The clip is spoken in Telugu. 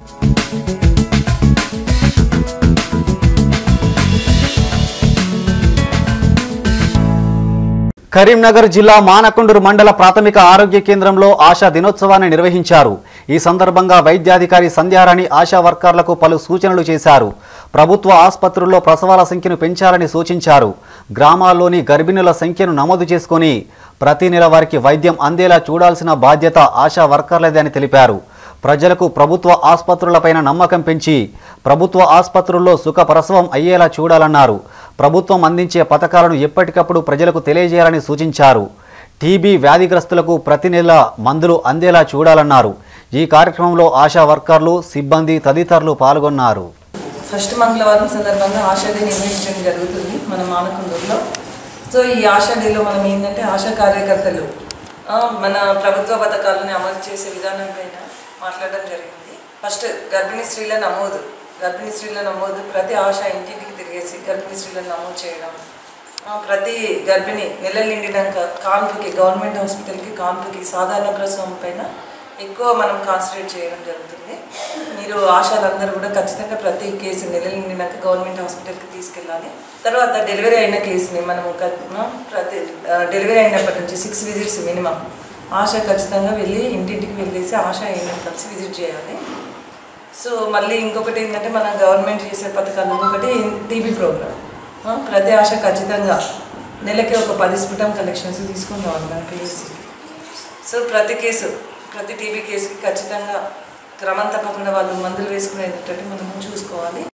కరీంనగర్ జిల్లా మానకొండూరు మండల ప్రాథమిక ఆరోగ్య కేంద్రంలో ఆశా దినోత్సవాన్ని నిర్వహించారు ఈ సందర్భంగా వైద్యాధికారి సంధ్యారాణి ఆశా వర్కర్లకు పలు సూచనలు చేశారు ప్రభుత్వ ఆసుపత్రుల్లో ప్రసవాల సంఖ్యను పెంచాలని సూచించారు గ్రామాల్లోని గర్భిణుల సంఖ్యను నమోదు చేసుకొని ప్రతి నెల వారికి వైద్యం అందేలా చూడాల్సిన బాధ్యత ఆశా వర్కర్లదే అని తెలిపారు ప్రజలకు ప్రభుత్వ ఆసుపత్రులపైన నమ్మకం పెంచి ప్రభుత్వ ఆసుపత్రుల్లో సుఖ ప్రసవం అయ్యేలా చూడాలన్నారు ప్రభుత్వం అందించే పథకాలను ఎప్పటికప్పుడు ప్రజలకు తెలియజేయాలని సూచించారు టీబీ వ్యాధిగ్రస్తులకు ప్రతి నెల మందులు అందేలా చూడాలన్నారు ఈ కార్యక్రమంలో ఆశా వర్కర్లు సిబ్బంది తదితరులు పాల్గొన్నారు ఫస్ట్ మంగళవారం సందర్భంగా ఆశా డే నిర్వహించడం జరుగుతుంది మన మానకొండూరులో సో ఈ ఆశా డేలో మనం ఏంటంటే ఆశా కార్యకర్తలు ఆ, మన ప్రభుత్వ పథకాలను అమలు చేసే విధానం పైన మాట్లాడడం జరిగింది ఫస్ట్ గర్భిణీ స్త్రీల నమోదు గర్భిణీ స్త్రీల నమోదు ప్రతి ఆశ ఇంటింటికి తిరిగేసి గర్భిణీ స్త్రీలను నమోదు చేయడం ఆ, ప్రతి గర్భిణి నెలలు నిండినాక కాన్పుకి గవర్నమెంట్ హాస్పిటల్కి కాన్పుకి సాధారణ ప్రసవం పైన ఎక్కువ మనం కాన్సన్ట్రేట్ చేయడం జరుగుతుంది మీరు ఆశాలందరూ కూడా ఖచ్చితంగా ప్రతి కేసు నెలలు నిండినాక గవర్నమెంట్ హాస్పిటల్కి తీసుకెళ్ళాలి తర్వాత డెలివరీ అయిన కేసుని మనం క- ఆ, ప్రతి ఆ, డెలివరీ అయినప్పటి నుంచి సిక్స్ విజిట్స్ మినిమం ఆశ ఖచ్చితంగా వెళ్ళి ఇంటింటికి వెళ్ళేసి ఆశ ఏమైనా కలిసి విజిట్ చేయాలి సో మళ్ళీ ఇంకొకటి ఏంటంటే మన గవర్నమెంట్ చేసే పథకాలు ఇంకొకటి టీబీ ప్రోగ్రామ్ ఆ, ప్రతి ఆశ ఖచ్చితంగా నెలకి ఒక పది స్ఫుటం కలెక్షన్స్ తీసుకుందాం అన్నమాట పిఎస్సి సో ప్రతి కేసు ప్రతి టీబీ కేసుకి ఖచ్చితంగా క్రమం తప్పకుండా వాళ్ళు మందులు వేసుకునేటట్టు మనము చూసుకోవాలి